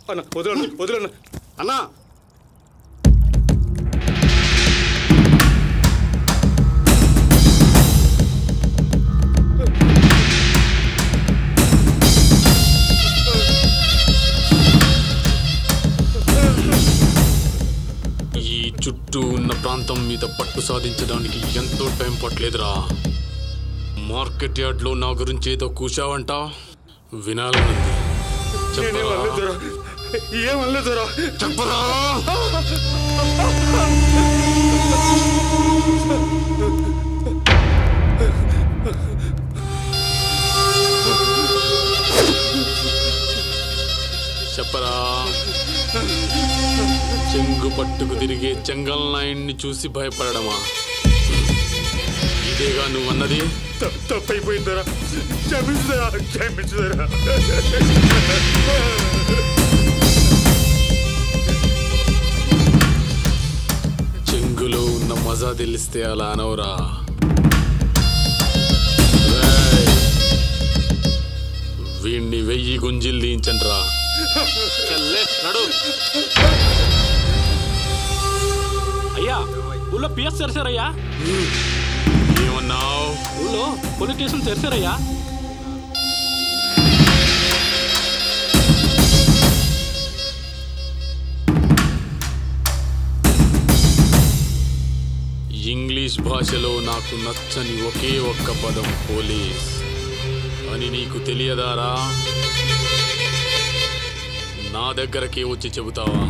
అన్న వదలన్న వదలన్న అన్నా ఈ చుట్టూ ఉన్న ప్రాంతం మీద పట్టు సాధించడానికి ఎంతో టైం పట్టలేదురా మార్కెట్ యార్డ్లో నా గురించి ఏదో కూశావంట వినాలనుంది నేనేం చెప్పరా అనలేదురా ఏం అనలేదురా చెప్పరా చెప్పరా చెంగు పట్టుకు తిరిగే చెంగల్ నాయుడిని చూసి భయపడమా ఇదేగా నువ్వన్నది తప్పు తప్పైపోయిందరా క్షమించుదరా క్షమించుదరా చెంగులో ఉన్న మజా తెలిస్తే అలా అనవరా రేయ్, వీణ్ణి వెయ్యి గుంజిలు దించండ్రా నడు అయ్యా ఊళ్ళో పిఎస్ తెరిచారయ్యా ఏమన్నావు ఊళ్ళో పోలీస్ స్టేషన్ తెరిచారయ్యా ఇంగ్లీష్ భాషలో నాకు నచ్చని ఒకే ఒక్క పదం పోలీస్ అని నీకు తెలియదారా నా దగ్గరకే వచ్చి చెబుతావా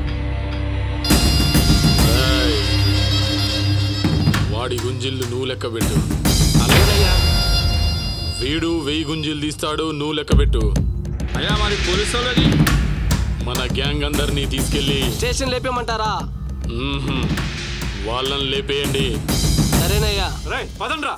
రేయ్, వాడి గుంజిళ్ళు నువ్వు లెక్క పెట్టు అలాగేనయ్యా వీడు వెయ్యి గుంజిలు తీస్తాడు నువ్వు లెక్క పెట్టు అయ్యా మరి పోలీసు వాళ్ళది మన గ్యాంగ్ అందరినీ తీసుకెళ్ళి స్టేషన్ లేపేమంటారా మ్మ్హ్మ్, వాళ్ళని లేపేయండి సరేనయ్యా రే పదండ్రా